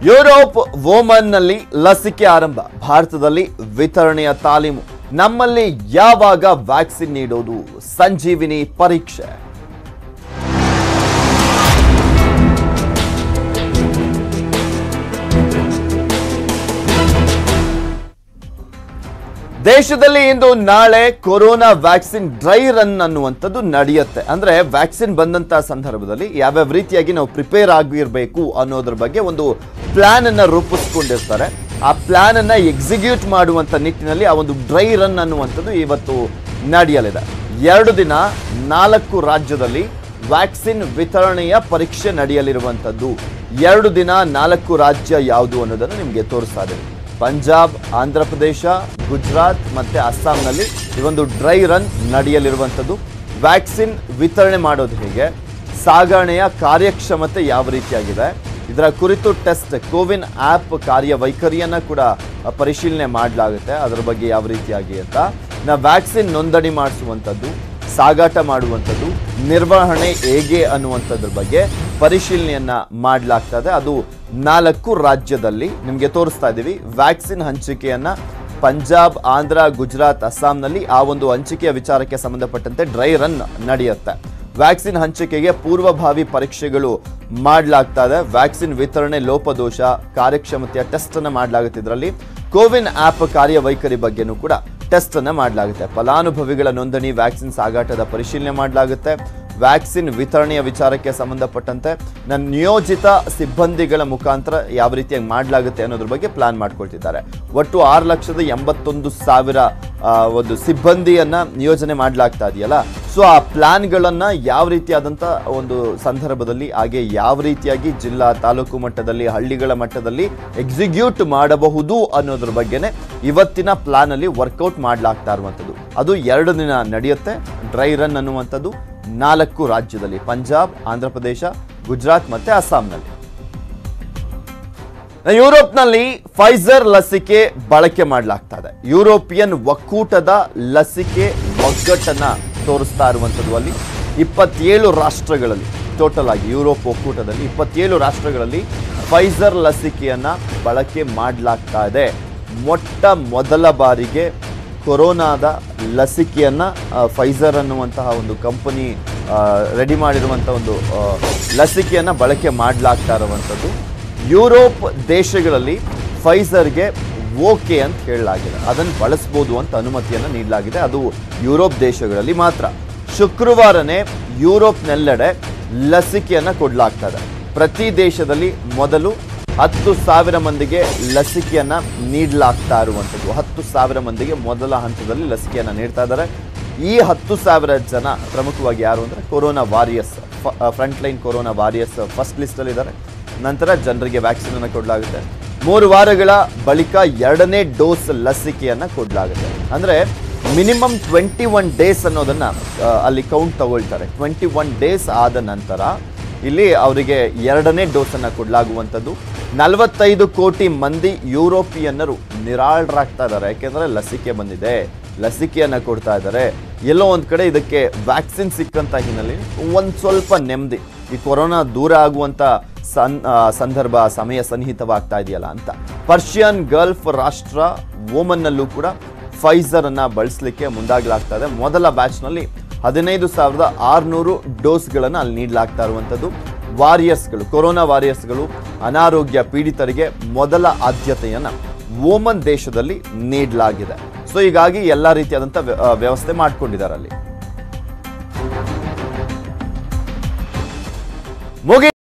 Europe ನಲ್ಲಿ ಲಸಿಕೆ ಆರಂಭ ಭಾರತದಲ್ಲಿ ವಿತರಣೆಯ ತಾಲೀಮು ನಮ್ಮಲ್ಲಿ ಯಾವಾಗ ವ್ಯಾಕ್ಸಿನ್ ನೀಡೋದು ಸಂಜೀವಿನಿ ಪರೀಕ್ಷೆ ದೇಶದಲ್ಲಿ ಇಂದು ನಾಳೆ ಕೊರೋನಾ ವ್ಯಾಕ್ಸಿನ್ ಡ್ರೈ ರನ್ ಅನ್ನುವಂಥದ್ದು ನಡೆಯುತ್ತೆ ಅಂದ್ರೆ ವ್ಯಾಕ್ಸಿನ್ ಬಂದಂತ ಸಂದರ್ಭದಲ್ಲಿ ಯಾವ್ಯಾವ ರೀತಿಯಾಗಿ ನಾವು ಪ್ರಿಪೇರ್ ಆಗಿರ್ಬೇಕು ಅನ್ನೋದ್ರ ಬಗ್ಗೆ ಒಂದು ಪ್ಲಾನ್ ಅನ್ನ ರೂಪಿಸ್ಕೊಂಡಿರ್ತಾರೆ ಆ ಪ್ಲಾನ್ ಅನ್ನ ಎಕ್ಸಿಕ್ಯೂಟ್ ಮಾಡುವಂತ ನಿಟ್ಟಿನಲ್ಲಿ ಆ ಒಂದು ಡ್ರೈ ರನ್ ಅನ್ನುವಂಥದ್ದು ಇವತ್ತು ನಡೆಯಲಿದೆ ಎರಡು ದಿನ ನಾಲ್ಕು ರಾಜ್ಯದಲ್ಲಿ ವ್ಯಾಕ್ಸಿನ್ ವಿತರಣೆಯ ಪರೀಕ್ಷೆ ನಡೆಯಲಿರುವಂಥದ್ದು ಎರಡು ದಿನ ನಾಲ್ಕು ರಾಜ್ಯ ಯಾವುದು ಅನ್ನೋದನ್ನು ನಿಮಗೆ ತೋರಿಸ್ತಾ ಇದ್ದೀವಿ ಪಂಜಾಬ್ ಆಂಧ್ರ ಪ್ರದೇಶ ಗುಜರಾತ್ ಮತ್ತೆ ಅಸ್ಸಾಂನಲ್ಲಿ ಈ ಒಂದು ಡ್ರೈ ರನ್ ನಡೆಯಲಿರುವಂಥದ್ದು ವ್ಯಾಕ್ಸಿನ್ ವಿತರಣೆ ಮಾಡೋದು ಹೇಗೆ ಸಾಗಣೆಯ ಕಾರ್ಯಕ್ಷಮತೆ ಯಾವ ರೀತಿಯಾಗಿದೆ ಇದರ ಕುರಿತು ಟೆಸ್ಟ್ ಕೋವಿನ್ ಆ್ಯಪ್ ಕಾರ್ಯವೈಖರಿಯನ್ನ ಕೂಡ ಪರಿಶೀಲನೆ ಮಾಡಲಾಗುತ್ತೆ ಅದರ ಬಗ್ಗೆ ಯಾವ ರೀತಿಯಾಗಿ ಅಂತ ನಾ ವ್ಯಾಕ್ಸಿನ್ ನೋಂದಣಿ ಮಾಡಿಸುವಂಥದ್ದು ಸಾಗಾಟ ಮಾಡುವಂಥದ್ದು ನಿರ್ವಹಣೆ ಹೇಗೆ ಅನ್ನುವಂಥದ್ರ ಬಗ್ಗೆ ಪರಿಶೀಲನೆಯನ್ನ ಮಾಡಲಾಗ್ತದೆ ಅದು ನಾಲ್ಕು ರಾಜ್ಯದಲ್ಲಿ ನಿಮಗೆ ತೋರಿಸ್ತಾ ಇದ್ದೀವಿ ವ್ಯಾಕ್ಸಿನ್ ಹಂಚಿಕೆಯನ್ನ ಪಂಜಾಬ್ ಆಂಧ್ರ ಗುಜರಾತ್ ಅಸ್ಸಾಂನಲ್ಲಿ ಆ ಒಂದು ಹಂಚಿಕೆಯ ವಿಚಾರಕ್ಕೆ ಸಂಬಂಧಪಟ್ಟಂತೆ ಡ್ರೈ ರನ್ ನಡೆಯುತ್ತೆ ವ್ಯಾಕ್ಸಿನ್ ಹಂಚಿಕೆಗೆ ಪೂರ್ವಭಾವಿ ಪರೀಕ್ಷೆಗಳು ಮಾಡಲಾಗ್ತಾ ಇದೆ ವ್ಯಾಕ್ಸಿನ್ ವಿತರಣೆ ಲೋಪದೋಷ ಕಾರ್ಯಕ್ಷಮತೆಯ ಟೆಸ್ಟ್ ಅನ್ನ ಮಾಡಲಾಗುತ್ತೆ ಇದರಲ್ಲಿ ಕೋವಿನ್ ಆಪ್ ಕಾರ್ಯವೈಖರಿ ಬಗ್ಗೆನೂ ಕೂಡ ಟೆಸ್ಟ್ ಅನ್ನ ಮಾಡಲಾಗುತ್ತೆ ಫಲಾನುಭವಿಗಳ ನೋಂದಣಿ ವ್ಯಾಕ್ಸಿನ್ ಸಾಗಾಟದ ಪರಿಶೀಲನೆ ಮಾಡಲಾಗುತ್ತೆ ವ್ಯಾಕ್ಸಿನ್ ವಿತರಣೆಯ ವಿಚಾರಕ್ಕೆ ಸಂಬಂಧಪಟ್ಟಂತೆ ನನ್ನ ನಿಯೋಜಿತ ಸಿಬ್ಬಂದಿಗಳ ಮುಖಾಂತರ ಯಾವ ರೀತಿಯಾಗಿ ಮಾಡಲಾಗುತ್ತೆ ಅನ್ನೋದ್ರ ಬಗ್ಗೆ ಪ್ಲಾನ್ ಮಾಡ್ಕೊಳ್ತಿದ್ದಾರೆ ಒಟ್ಟು ಆರು ಲಕ್ಷದ ಎಂಬತ್ತೊಂದು ಸಾವಿರ ಆ, ಒಂದು ಸಿಬ್ಬಂದಿಯನ್ನ ನಿಯೋಜನೆ ಮಾಡಲಾಗ್ತಾ ಇದೆಯಲ್ಲ ಸೊ ಆ ಪ್ಲಾನ್ಗಳನ್ನ ಯಾವ ರೀತಿಯಾದಂಥ ಒಂದು ಸಂದರ್ಭದಲ್ಲಿ ಹಾಗೆ ಯಾವ ರೀತಿಯಾಗಿ ಜಿಲ್ಲಾ ತಾಲೂಕು ಮಟ್ಟದಲ್ಲಿ ಹಳ್ಳಿಗಳ ಮಟ್ಟದಲ್ಲಿ ಎಕ್ಸಿಕ್ಯೂಟ್ ಮಾಡಬಹುದು ಅನ್ನೋದ್ರ ಬಗ್ಗೆನೇ ಇವತ್ತಿನ ಪ್ಲಾನ್ ಅಲ್ಲಿ ವರ್ಕೌಟ್ ಮಾಡಲಾಗ್ತಾ ಇರುವಂಥದ್ದು ಅದು ಎರಡು ದಿನ ನಡೆಯುತ್ತೆ ಡ್ರೈ ರನ್ ಅನ್ನುವಂಥದ್ದು ನಾಲ್ಕು ರಾಜ್ಯದಲ್ಲಿ ಪಂಜಾಬ್ ಆಂಧ್ರ ಪ್ರದೇಶ ಗುಜರಾತ್ ಮತ್ತೆ ಅಸ್ಸಾಂನಲ್ಲಿ ಯುರೋಪ್ನಲ್ಲಿ ಫೈಸರ್ ಲಸಿಕೆ ಬಳಕೆ ಮಾಡಲಾಗ್ತಾ ಇದೆ ಯುರೋಪಿಯನ್ ಒಕ್ಕೂಟದ ಲಸಿಕೆ ಒಗ್ಗಟ್ಟನ್ನ ತೋರಿಸ್ತಾ ಇರುವಂಥದ್ದು ಅಲ್ಲಿ ಇಪ್ಪತ್ತೇಳು ರಾಷ್ಟ್ರಗಳಲ್ಲಿ ಟೋಟಲ್ ಆಗಿ ಯುರೋಪ್ ಒಕ್ಕೂಟದಲ್ಲಿ ಇಪ್ಪತ್ತೇಳು ರಾಷ್ಟ್ರಗಳಲ್ಲಿ ಫೈಸರ್ ಲಸಿಕೆಯನ್ನ ಬಳಕೆ ಮಾಡಲಾಗ್ತಾ ಇದೆ ಮೊಟ್ಟ ಮೊದಲ ಬಾರಿಗೆ ಕೊರೋನಾದ ಲಸಿಕೆಯನ್ನ ಆ, ಫೈಸರ್ ಅನ್ನುವಂತಹ ಒಂದು ಕಂಪನಿ ರೆಡಿ ಮಾಡಿರುವಂಥ ಒಂದು ಆ, ಲಸಿಕೆಯನ್ನ ಬಳಕೆ ಮಾಡಲಾಗ್ತಾ ಇರುವಂಥದ್ದು ಯುರೋಪ್ ದೇಶಗಳಲ್ಲಿ ಫೈಸರ್ಗೆ ಓಕೆ ಅಂತ ಹೇಳಲಾಗಿದೆ ಅದನ್ನು ಬಳಸ್ಬೋದು ಅಂತ ಅನುಮತಿಯನ್ನು ನೀಡಲಾಗಿದೆ ಅದು ಯುರೋಪ್ ದೇಶಗಳಲ್ಲಿ ಮಾತ್ರ ಶುಕ್ರವಾರನೇ ಯುರೋಪ್ನೆಲ್ಲೆಡೆ ಲಸಿಕೆಯನ್ನು ಕೊಡಲಾಗ್ತದೆ ಪ್ರತಿ ದೇಶದಲ್ಲಿ ಮೊದಲು ಹತ್ತು ಸಾವಿರ ಮಂದಿಗೆ ಲಸಿಕೆಯನ್ನ ನೀಡಲಾಗ್ತಾ ಇರುವಂಥದ್ದು ಹತ್ತು ಸಾವಿರ ಮಂದಿಗೆ ಮೊದಲ ಹಂತದಲ್ಲಿ ಲಸಿಕೆಯನ್ನ ನೀಡ್ತಾ ಇದ್ದಾರೆ ಈ ಹತ್ತು ಸಾವಿರ ಜನ ಪ್ರಮುಖವಾಗಿ ಯಾರು ಅಂದರೆ corona warriors front line corona warriors first ಲಿಸ್ಟಲ್ಲಿ ಇದ್ದಾರೆ ನಂತರ ಜನರಿಗೆ ವ್ಯಾಕ್ಸಿನ್ ಅನ್ನು ಕೊಡಲಾಗುತ್ತೆ ಮೂರು ವಾರಗಳ ಬಳಿಕ ಎರಡನೇ ಡೋಸ್ ಲಸಿಕೆಯನ್ನ ಕೊಡಲಾಗುತ್ತೆ ಅಂದ್ರೆ ಮಿನಿಮಮ್ ಟ್ವೆಂಟಿ ಒನ್ ಡೇಸ್ ಅನ್ನೋದನ್ನ ಆ, ಅಲ್ಲಿ ಕೌಂಟ್ ತಗೊಳ್ತಾರೆ ಟ್ವೆಂಟಿ ಒನ್ ಡೇಸ್ ಆದ ನಂತರ ಇಲ್ಲಿ ಅವರಿಗೆ ಎರಡನೇ ಡೋಸ್ ಅನ್ನ ಕೊಡಲಾಗುವಂಥದ್ದು ನಲವತ್ತೈದು ಕೋಟಿ ಮಂದಿ ಯುರೋಪಿಯನ್ನರು ನಿರಾಳರಾಗ್ತಾ ಇದ್ದಾರೆ ಯಾಕೆಂದ್ರೆ ಲಸಿಕೆ ಬಂದಿದೆ ಲಸಿಕೆಯನ್ನ ಕೊಡ್ತಾ ಇದ್ದಾರೆ ಎಲ್ಲೋ ಒಂದ್ ಕಡೆ ಇದಕ್ಕೆ ವ್ಯಾಕ್ಸಿನ್ ಸಿಕ್ಕಂತ ಹಿನ್ನೆಲೆ ಒಂದ್ ಸ್ವಲ್ಪ ನೆಮ್ಮದಿ ಈ ಕೊರೋನಾ ದೂರ ಆಗುವಂತ ಸನ್ ಆ, ಸಂದರ್ಭ ಸಮಯ ಸನ್ನಿಹಿತವಾಗ್ತಾ ಇದೆಯಲ್ಲ ಅಂತ ಪರ್ಷಿಯನ್ ಗಲ್ಫ್ ರಾಷ್ಟ್ರ ಓಮನ್ನಲ್ಲೂ ಕೂಡ ಫೈಸರ್ ಅನ್ನ ಬಳಸಲಿಕ್ಕೆ ಮುಂದಾಗಲಾಗ್ತಾ ಇದೆ ಮೊದಲ ಬ್ಯಾಚ್ನಲ್ಲಿ ಹದಿನೈದು ಸಾವಿರದ ಆರುನೂರು ಡೋಸ್ಗಳನ್ನು ಅಲ್ಲಿ ನೀಡಲಾಗ್ತಾ ಇರುವಂಥದ್ದು ವಾರಿಯರ್ಸ್ಗಳು ಕೊರೋನಾ ವಾರಿಯರ್ಸ್ಗಳು ಅನಾರೋಗ್ಯ ಪೀಡಿತರಿಗೆ ಮೊದಲ ಆದ್ಯತೆಯನ್ನ ಓಮನ್ ದೇಶದಲ್ಲಿ ನೀಡಲಾಗಿದೆ ಸೊ ಹೀಗಾಗಿ ಎಲ್ಲ ರೀತಿಯಾದಂಥ ವ್ಯ- ಆ, ವ್ಯವಸ್ಥೆ ಮಾಡ್ಕೊಂಡಿದ್ದಾರೆ ಅಲ್ಲಿ ಮುಗಿ